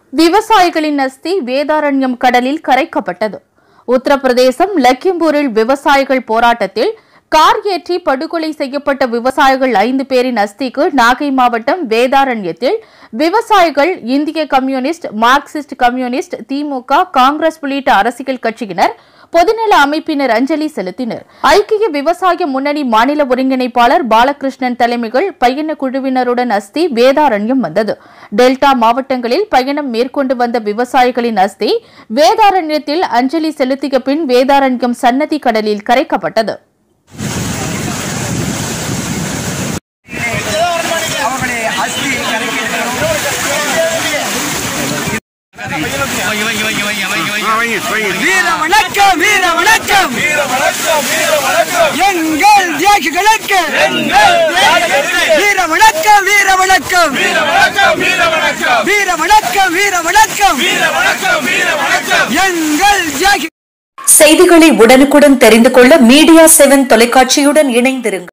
விவசாயிகளின் அஸ்தி வேதாரண்யம் கடலில் கரைக்கப்பட்டது உத்தரப்பிரதேசம் லக்கிம்பூரில் விவசாயிகள் போராட்டத்தில் கார் ஏற்றி படுகொலை செய்யப்பட்ட விவசாயிகள் ஐந்து பேரின் அஸ்திக்கு நாகை மாவட்டம் வேதாரண்யத்தில் விவசாயிகள் இந்திய communist Marxist communist DMK Congress உள்ளிட்ட அரசியல் கட்சியினர் பொதுநல அமைப்பினர் அஞ்சலி செலுத்தினர் ஐக்கிய விவசாய முன்னணி மாநில ஒருங்கிணைப்பாளர் பாலகிருஷ்ணன் தலைமையில் பயண குழுவினருடன் அஸ்தி வேதாரண்யம் வந்தது டெல்டா மாவட்டங்களில் பயணம் மேற்கொண்டு வந்த விவசாயிகளின் அஸ்தி வேதாரண்யத்தில் அஞ்சலி செலுத்திய பின் வேதாரண்யம் சன்னதி கடலில் கரைக்கப்பட்டது அவர்களுடைய அஸ்தி வீர வணக்கம் வீர வணக்கம் எங்கள் தியாகிகளுக்கு வீர வணக்கம் வீர வணக்கம் வீர வணக்கம் வீர வணக்கம் எங்கள் தியாகி செய்திகளை உடனுக்குடன் தெரிந்து கொள்ள மீடியா செவன் தொலைக்காட்சியுடன் இணைந்திருங்கள்